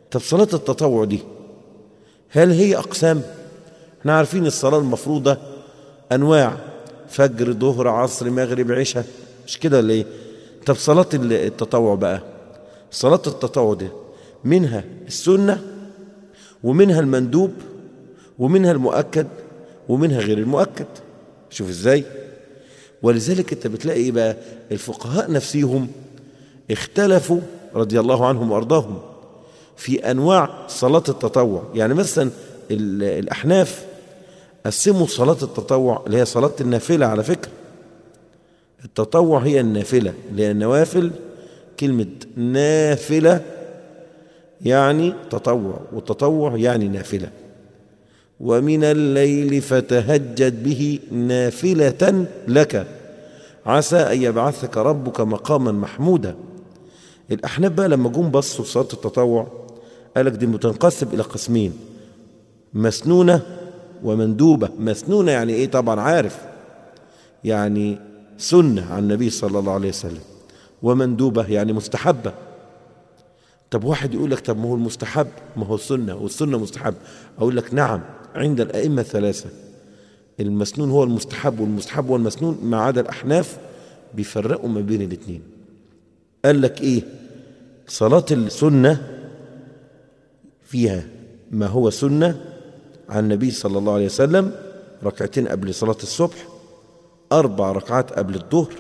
طب صلاة التطوع دي هل هي أقسام احنا عارفين الصلاة المفروضة أنواع فجر ظهر عصر مغرب عشاء مش كده ولا ايه طب صلاة التطوع بقى صلاة التطوع دي منها السنة ومنها المندوب ومنها المؤكد ومنها غير المؤكد شوف ازاي ولذلك انت بتلاقي ايه بقى الفقهاء نفسيهم اختلفوا رضي الله عنهم وارضاهم في انواع صلاة التطوع يعني مثلا الاحناف قسموا صلاة التطوع اللي هي صلاة النافلة على فكرة التطوع هي النافلة اللي هي النوافل كلمة نافلة يعني تطوع والتطوع يعني نافلة ومن الليل فتهجد به نافلة لك عسى أن يبعثك ربك مقاما محمودا الأحناف بقى لما جم بصوا صلاة التطوع قالك دي بتنقسم إلى قسمين مسنونة ومندوبة مسنونة يعني إيه طبعا عارف يعني سنة عن النبي صلى الله عليه وسلم ومندوبة يعني مستحبة طب واحد يقول لك طب ما هو المستحب ما هو السنة والسنة مستحب أقول لك نعم عند الأئمة الثلاثة المسنون هو المستحب والمستحب هو المسنون ما عدا الأحناف بيفرقوا ما بين الاثنين قال لك إيه صلاة السنة فيها ما هو سنة عن النبي صلى الله عليه وسلم ركعتين قبل صلاة الصبح أربع ركعات قبل الظهر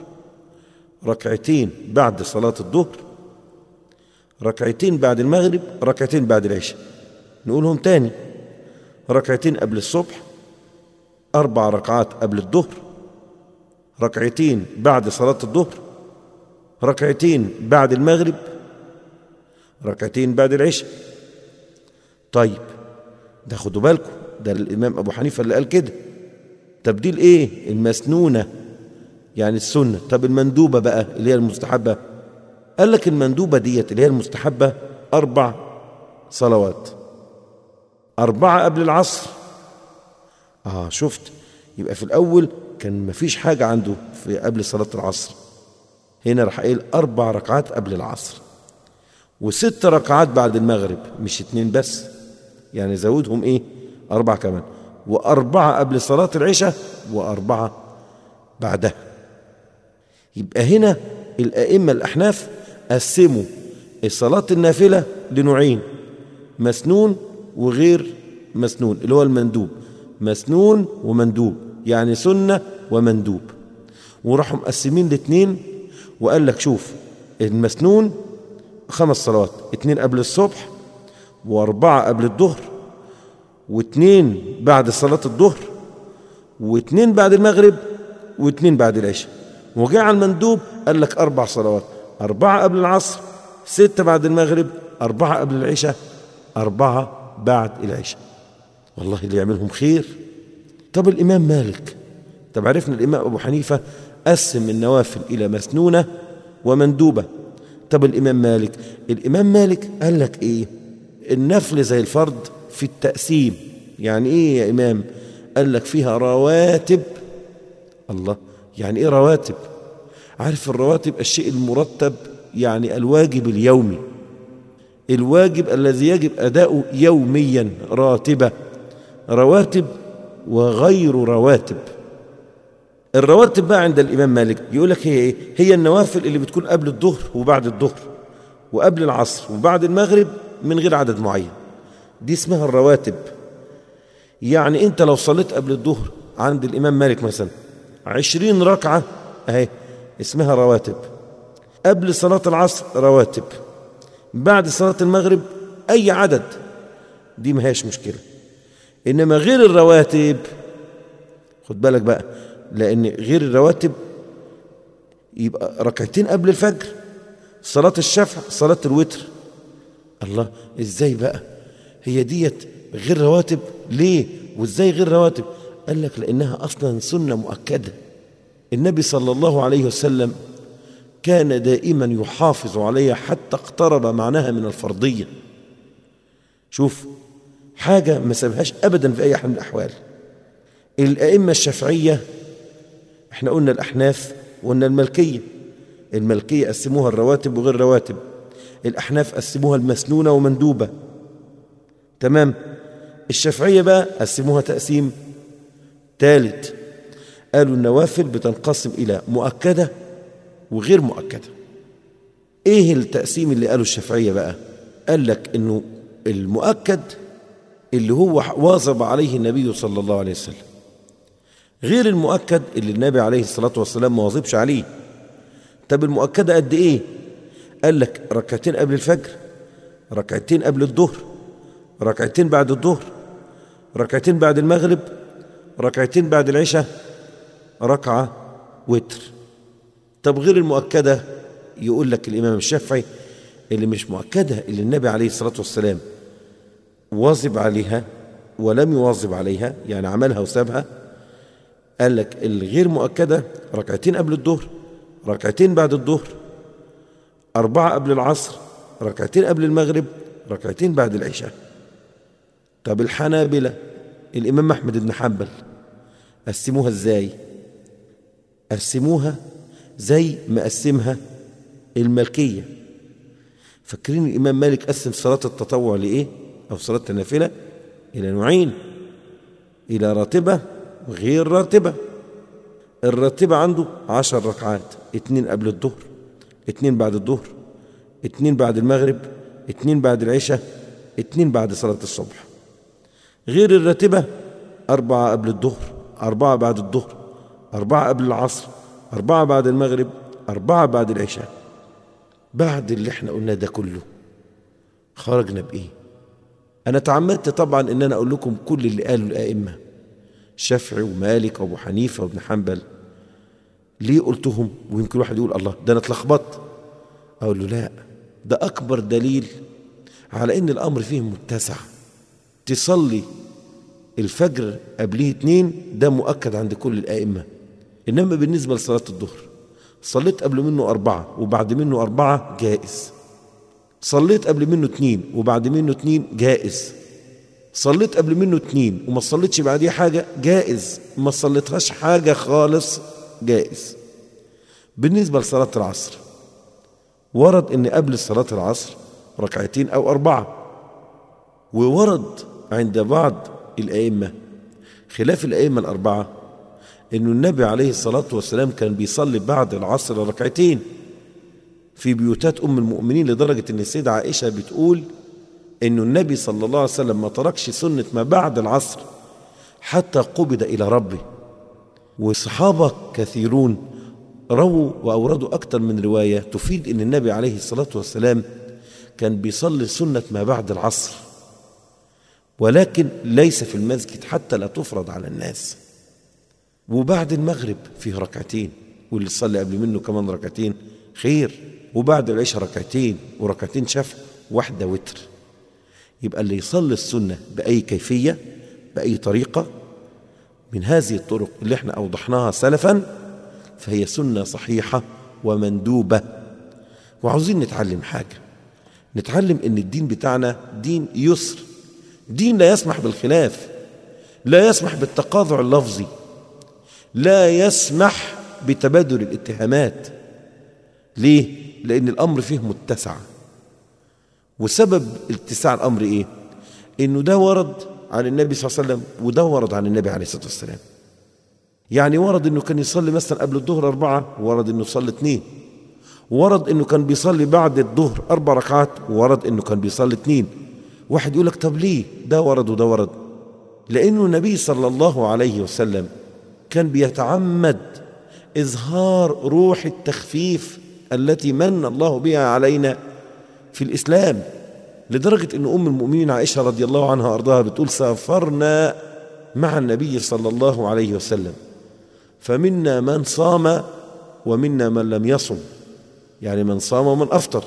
ركعتين بعد صلاة الظهر ركعتين بعد المغرب ركعتين بعد العشاء نقولهم تاني ركعتين قبل الصبح أربع ركعات قبل الظهر ركعتين بعد صلاة الظهر ركعتين بعد المغرب ركعتين بعد العشاء طيب ده خدوا بالكم ده الإمام أبو حنيفة اللي قال كده تبديل إيه المسنونة يعني السنة طب المندوبة بقى اللي هي المستحبة قال لك المندوبة ديت اللي هي المستحبة أربع صلوات أربعة قبل العصر آه شفت يبقى في الأول كان مفيش حاجة عنده في قبل صلاة العصر هنا راح قايل أربع ركعات قبل العصر وست ركعات بعد المغرب مش اتنين بس يعني زودهم ايه أربعة كمان وأربعة قبل صلاة العشاء وأربعة بعدها يبقى هنا الأئمة الأحناف قسموا الصلاة النافلة لنوعين مسنون وغير مسنون اللي هو المندوب مسنون ومندوب يعني سنة ومندوب وراحوا مقسمين الاثنين وقال لك شوف المسنون خمس صلوات اتنين قبل الصبح واربعة قبل الظهر واتنين بعد صلاة الظهر واتنين بعد المغرب واتنين بعد العشاء وجاء على المندوب قال لك أربع صلوات أربعة قبل العصر ستة بعد المغرب أربعة قبل العشاء أربعة بعد العشاء والله اللي يعملهم خير طب الإمام مالك طب عرفنا الإمام أبو حنيفة قسم النوافل إلى مسنونة ومندوبة طب الإمام مالك الإمام مالك قال لك إيه النفل زي الفرض في التقسيم يعني إيه يا إمام قال لك فيها رواتب الله يعني إيه رواتب عارف الرواتب الشيء المرتب يعني الواجب اليومي الواجب الذي يجب أداؤه يوميا راتبة رواتب وغير رواتب الرواتب بقى عند الإمام مالك يقول لك هي إيه؟ هي النوافل اللي بتكون قبل الظهر وبعد الظهر وقبل العصر وبعد المغرب من غير عدد معين دي اسمها الرواتب يعني أنت لو صليت قبل الظهر عند الإمام مالك مثلا عشرين ركعة أهي اسمها رواتب قبل صلاة العصر رواتب بعد صلاة المغرب أي عدد دي ما هيش مشكلة إنما غير الرواتب خد بالك بقى لأن غير الرواتب يبقى ركعتين قبل الفجر صلاة الشفع صلاة الوتر الله إزاي بقى هي ديت غير رواتب ليه وإزاي غير رواتب قال لك لأنها أصلا سنة مؤكدة النبي صلى الله عليه وسلم كان دائما يحافظ عليها حتى اقترب معناها من الفرضية شوف حاجة ما سابهاش أبدا في أي حال من الأحوال الأئمة الشافعية احنا قلنا الأحناف وقلنا الملكية الملكية قسموها الرواتب وغير رواتب الأحناف قسموها المسنونة ومندوبة تمام الشافعية بقى قسموها تقسيم ثالث قالوا النوافل بتنقسم إلى مؤكدة وغير مؤكدة ايه التقسيم اللي قاله الشافعية بقى قال لك انه المؤكد اللي هو واظب عليه النبي صلى الله عليه وسلم غير المؤكد اللي النبي عليه الصلاة والسلام ما واظبش عليه طب المؤكدة قد ايه قال لك ركعتين قبل الفجر ركعتين قبل الظهر ركعتين بعد الظهر ركعتين بعد المغرب ركعتين بعد العشاء ركعة وتر طب غير المؤكدة يقول لك الإمام الشافعي اللي مش مؤكدة اللي النبي عليه الصلاة والسلام واظب عليها ولم يواظب عليها يعني عملها وسابها قال لك الغير مؤكدة ركعتين قبل الظهر ركعتين بعد الظهر أربعة قبل العصر ركعتين قبل المغرب ركعتين بعد العشاء طب الحنابلة الإمام أحمد بن حنبل قسموها إزاي قسموها زي ما قسمها الملكية فاكرين الإمام مالك قسم صلاة التطوع لإيه أو صلاة النافلة إلى نوعين إلى راتبة وغير راتبة الراتبة عنده عشر ركعات اتنين قبل الظهر اتنين بعد الظهر اتنين بعد المغرب اتنين بعد العشاء اتنين بعد صلاة الصبح غير الراتبة أربعة قبل الظهر أربعة بعد الظهر أربعة قبل العصر أربعة بعد المغرب أربعة بعد العشاء بعد اللي احنا قلنا ده كله خرجنا بإيه أنا تعمدت طبعا إن أنا أقول لكم كل اللي قالوا الآئمة الشافعي ومالك وأبو حنيفة وابن حنبل ليه قلتهم ويمكن واحد يقول الله ده أنا اتلخبطت أقول له لا ده أكبر دليل على إن الأمر فيه متسع تصلي الفجر قبليه اتنين ده مؤكد عند كل الآئمة إنما بالنسبة لصلاة الظهر صليت قبل منه أربعة وبعد منه أربعة جائز صليت قبل منه اتنين وبعد منه اتنين جائز صليت قبل منه اتنين وما صليتش بعديه حاجة جائز ما صليتهاش حاجة خالص جائز بالنسبة لصلاة العصر ورد ان قبل صلاة العصر ركعتين او اربعة وورد عند بعض الائمة خلاف الائمة الاربعة انه النبي عليه الصلاة والسلام كان بيصلي بعد العصر ركعتين في بيوتات ام المؤمنين لدرجة ان السيدة عائشة بتقول انه النبي صلى الله عليه وسلم ما تركش سنة ما بعد العصر حتى قبض الى ربه وصحابة كثيرون رووا وأوردوا أكثر من رواية تفيد أن النبي عليه الصلاة والسلام كان بيصلي سنة ما بعد العصر ولكن ليس في المسجد حتى لا تفرض على الناس وبعد المغرب فيه ركعتين واللي صلي قبل منه كمان ركعتين خير وبعد العشاء ركعتين وركعتين شفع واحدة وتر يبقى اللي يصلي السنة بأي كيفية بأي طريقة من هذه الطرق اللي احنا أوضحناها سلفا فهي سنة صحيحة ومندوبة وعاوزين نتعلم حاجة نتعلم ان الدين بتاعنا دين يسر دين لا يسمح بالخلاف لا يسمح بالتقاطع اللفظي لا يسمح بتبادل الاتهامات ليه؟ لأن الأمر فيه متسع وسبب اتساع الأمر إيه؟ إنه ده ورد عن النبي صلى الله عليه وسلم وده ورد عن النبي عليه الصلاة والسلام يعني ورد انه كان يصلي مثلا قبل الظهر أربعة ورد انه يصلي اثنين ورد انه كان بيصلي بعد الظهر أربع ركعات ورد انه كان بيصلي اثنين واحد يقول لك طب ليه ده ورد وده ورد لأنه النبي صلى الله عليه وسلم كان بيتعمد إظهار روح التخفيف التي من الله بها علينا في الإسلام لدرجة أن أم المؤمنين عائشة رضي الله عنها وأرضاها بتقول سافرنا مع النبي صلى الله عليه وسلم فمنا من صام ومنا من لم يصم يعني من صام ومن أفطر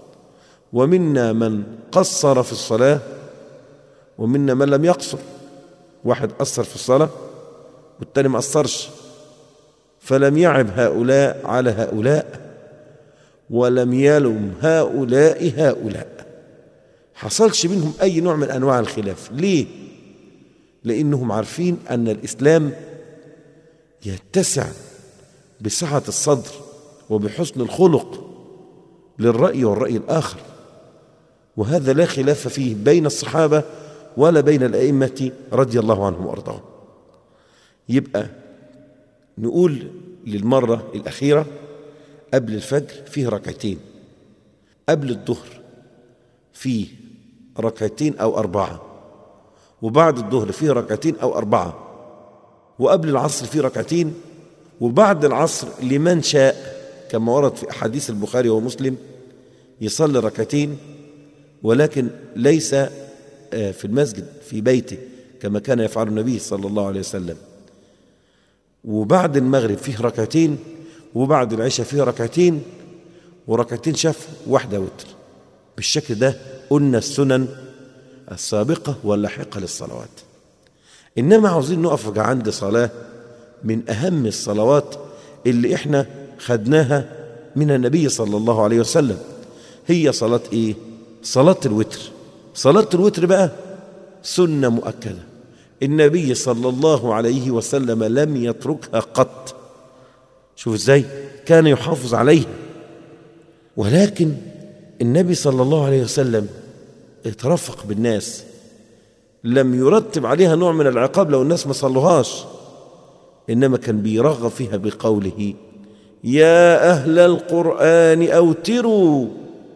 ومنا من قصر في الصلاة ومنا من لم يقصر واحد قصر في الصلاة والتاني ما قصرش فلم يعب هؤلاء على هؤلاء ولم يلم هؤلاء هؤلاء حصلش منهم أي نوع من أنواع الخلاف ليه؟ لأنهم عارفين أن الإسلام يتسع بسعة الصدر وبحسن الخلق للرأي والرأي الآخر وهذا لا خلاف فيه بين الصحابة ولا بين الأئمة رضي الله عنهم وأرضاهم يبقى نقول للمرة الأخيرة قبل الفجر فيه ركعتين قبل الظهر فيه ركعتين أو أربعة وبعد الظهر فيه ركعتين أو أربعة وقبل العصر فيه ركعتين وبعد العصر لمن شاء كما ورد في أحاديث البخاري ومسلم يصلي ركعتين ولكن ليس في المسجد في بيته كما كان يفعل النبي صلى الله عليه وسلم وبعد المغرب فيه ركعتين وبعد العشاء فيه ركعتين وركعتين شف واحدة وتر بالشكل ده قلنا السنن السابقة واللاحقة للصلوات إنما عاوزين نقف عند صلاة من أهم الصلوات اللي إحنا خدناها من النبي صلى الله عليه وسلم هي صلاة إيه؟ صلاة الوتر صلاة الوتر بقى سنة مؤكدة النبي صلى الله عليه وسلم لم يتركها قط شوف ازاي كان يحافظ عليها ولكن النبي صلى الله عليه وسلم اترفق بالناس لم يرتب عليها نوع من العقاب لو الناس ما صلوهاش انما كان بيرغب فيها بقوله يا اهل القران اوتروا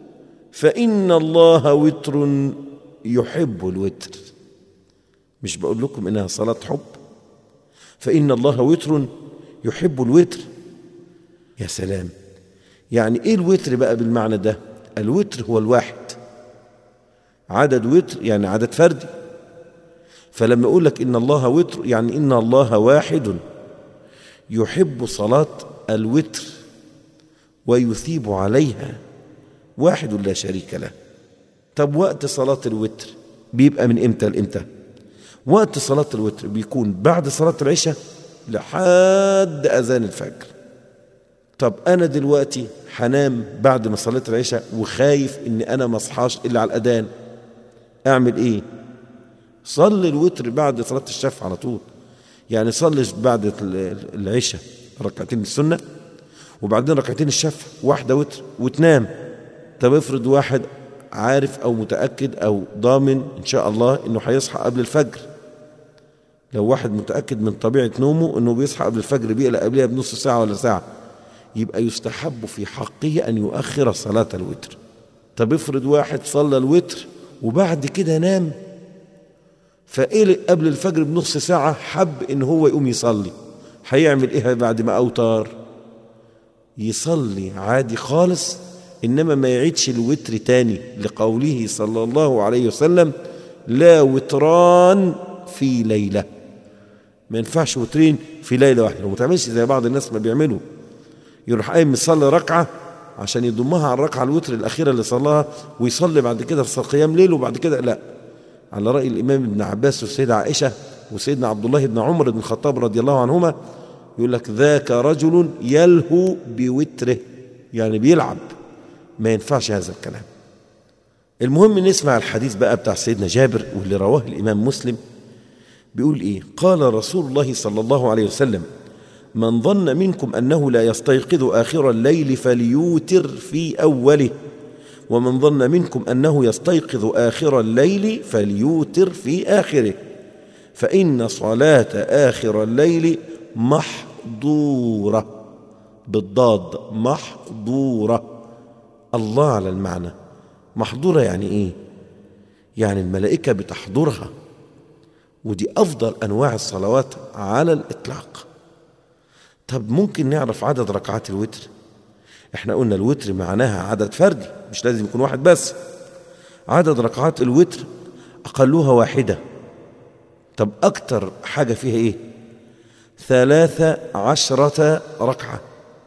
فان الله وتر يحب الوتر مش بقول لكم انها صلاه حب فان الله وتر يحب الوتر يا سلام يعني ايه الوتر بقى بالمعنى ده الوتر هو الواحد عدد وتر يعني عدد فردي فلما يقول لك ان الله وتر يعني ان الله واحد يحب صلاه الوتر ويثيب عليها واحد لا شريك له طب وقت صلاه الوتر بيبقى من امتى لامتى وقت صلاه الوتر بيكون بعد صلاه العشاء لحد اذان الفجر طب انا دلوقتي هنام بعد ما صليت العشاء وخايف ان انا ما اصحاش الا على الاذان اعمل ايه صلي الوتر بعد صلاه الشفع على طول يعني صلي بعد العشاء ركعتين السنه وبعدين ركعتين الشفع واحده وتر وتنام طب افرض واحد عارف او متاكد او ضامن ان شاء الله انه هيصحى قبل الفجر لو واحد متاكد من طبيعه نومه انه بيصحى قبل الفجر بيقلق قبلها بنص ساعه ولا ساعه يبقى يستحب في حقه ان يؤخر صلاه الوتر طب افرض واحد صلى الوتر وبعد كده نام فقلق قبل الفجر بنص ساعه حب ان هو يقوم يصلي هيعمل ايه بعد ما اوتر يصلي عادي خالص انما ما يعيدش الوتر تاني لقوله صلى الله عليه وسلم لا وتران في ليله ما ينفعش وترين في ليله واحده وما تعملش زي بعض الناس ما بيعملوا يروح قايم يصلي ركعه عشان يضمها على الركعه الوتر الاخيره اللي صلاها ويصلي بعد كده في قيام ليل وبعد كده لا على راي الامام ابن عباس والسيده عائشه وسيدنا عبد الله بن عمر بن الخطاب رضي الله عنهما يقول لك ذاك رجل يلهو بوتره يعني بيلعب ما ينفعش هذا الكلام المهم نسمع الحديث بقى بتاع سيدنا جابر واللي رواه الامام مسلم بيقول ايه قال رسول الله صلى الله عليه وسلم من ظن منكم انه لا يستيقظ اخر الليل فليوتر في اوله ومن ظن منكم انه يستيقظ اخر الليل فليوتر في اخره فان صلاه اخر الليل محظوره بالضاد محظوره الله على المعنى محظوره يعني ايه يعني الملائكه بتحضرها ودي افضل انواع الصلوات على الاطلاق طب ممكن نعرف عدد ركعات الوتر احنا قلنا الوتر معناها عدد فردي مش لازم يكون واحد بس عدد ركعات الوتر اقلها واحده طب اكتر حاجه فيها ايه ثلاثة عشرة ركعة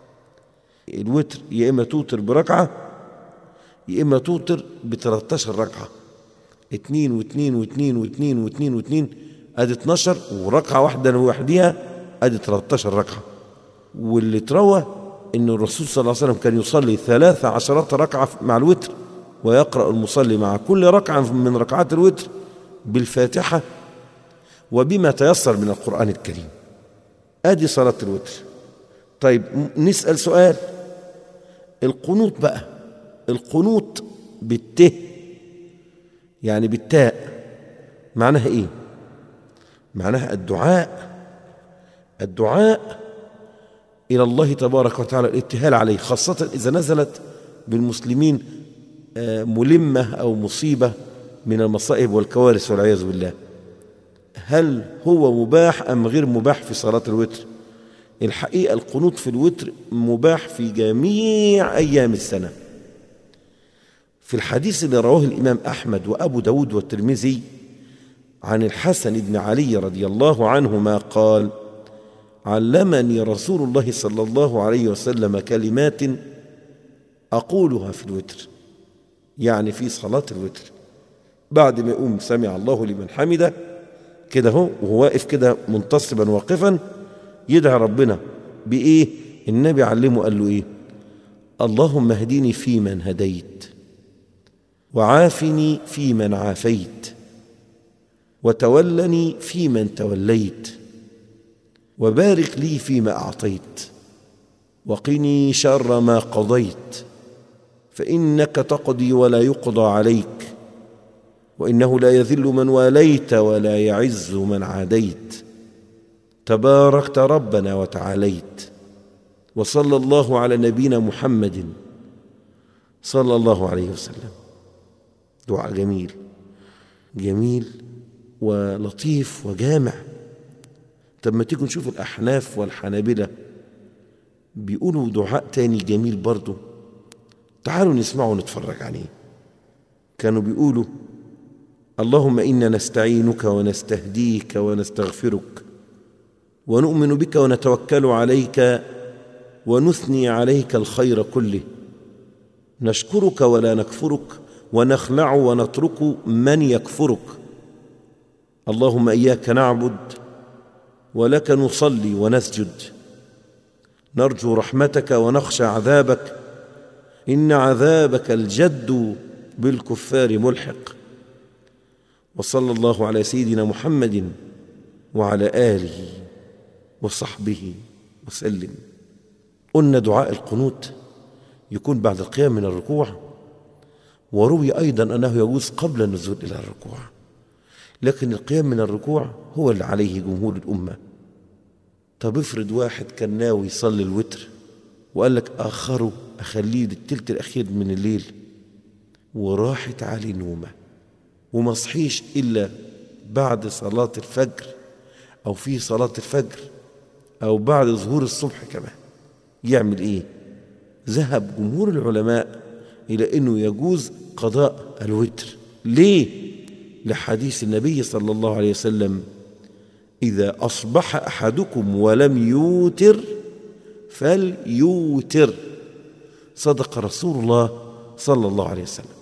الوتر يا إما توتر بركعة يا إما توتر ب 13 ركعة اتنين واتنين واتنين واتنين واتنين واتنين ادي 12 وركعة واحدة لوحديها ادي 13 ركعة واللي تروى ان الرسول صلى الله عليه وسلم كان يصلي ثلاث عشرات ركعة مع الوتر ويقرأ المصلي مع كل ركعة من ركعات الوتر بالفاتحة وبما تيسر من القرآن الكريم ادي صلاة الوتر طيب نسأل سؤال القنوط بقى القنوط بالته يعني بالتاء معناها ايه معناها الدعاء الدعاء الى الله تبارك وتعالى الابتهال عليه خاصه اذا نزلت بالمسلمين ملمه او مصيبه من المصائب والكوارث والعياذ بالله هل هو مباح ام غير مباح في صلاه الوتر الحقيقه القنوط في الوتر مباح في جميع ايام السنه في الحديث اللي رواه الامام احمد وابو داود والترمذي عن الحسن بن علي رضي الله عنهما قال علمني رسول الله صلى الله عليه وسلم كلمات اقولها في الوتر يعني في صلاه الوتر بعد ما يقوم سمع الله لمن حمده كده هو وهو واقف كده منتصبا واقفا يدعي ربنا بايه النبي علمه قال له ايه اللهم اهدني فيمن هديت وعافني فيمن عافيت وتولني فيمن توليت وبارك لي فيما اعطيت وقني شر ما قضيت فانك تقضي ولا يقضى عليك وانه لا يذل من واليت ولا يعز من عاديت تباركت ربنا وتعاليت وصلى الله على نبينا محمد صلى الله عليه وسلم دعاء جميل جميل ولطيف وجامع طب ما تيجوا نشوف الأحناف والحنابلة بيقولوا دعاء تاني جميل برضه تعالوا نسمعه ونتفرج عليه كانوا بيقولوا اللهم إنا نستعينك ونستهديك ونستغفرك ونؤمن بك ونتوكل عليك ونثني عليك الخير كله نشكرك ولا نكفرك ونخلع ونترك من يكفرك اللهم اياك نعبد ولك نصلي ونسجد نرجو رحمتك ونخشى عذابك ان عذابك الجد بالكفار ملحق وصلى الله على سيدنا محمد وعلى اله وصحبه وسلم قلنا دعاء القنوت يكون بعد القيام من الركوع وروي ايضا انه يجوز قبل النزول الى الركوع لكن القيام من الركوع هو اللي عليه جمهور الامه طب افرض واحد كان ناوي يصلي الوتر وقال لك اخره اخليه للتلت الاخير من الليل وراحت عليه نومه وما صحيش الا بعد صلاه الفجر او في صلاه الفجر او بعد ظهور الصبح كمان يعمل ايه ذهب جمهور العلماء الى انه يجوز قضاء الوتر ليه لحديث النبي صلى الله عليه وسلم اذا اصبح احدكم ولم يوتر فليوتر صدق رسول الله صلى الله عليه وسلم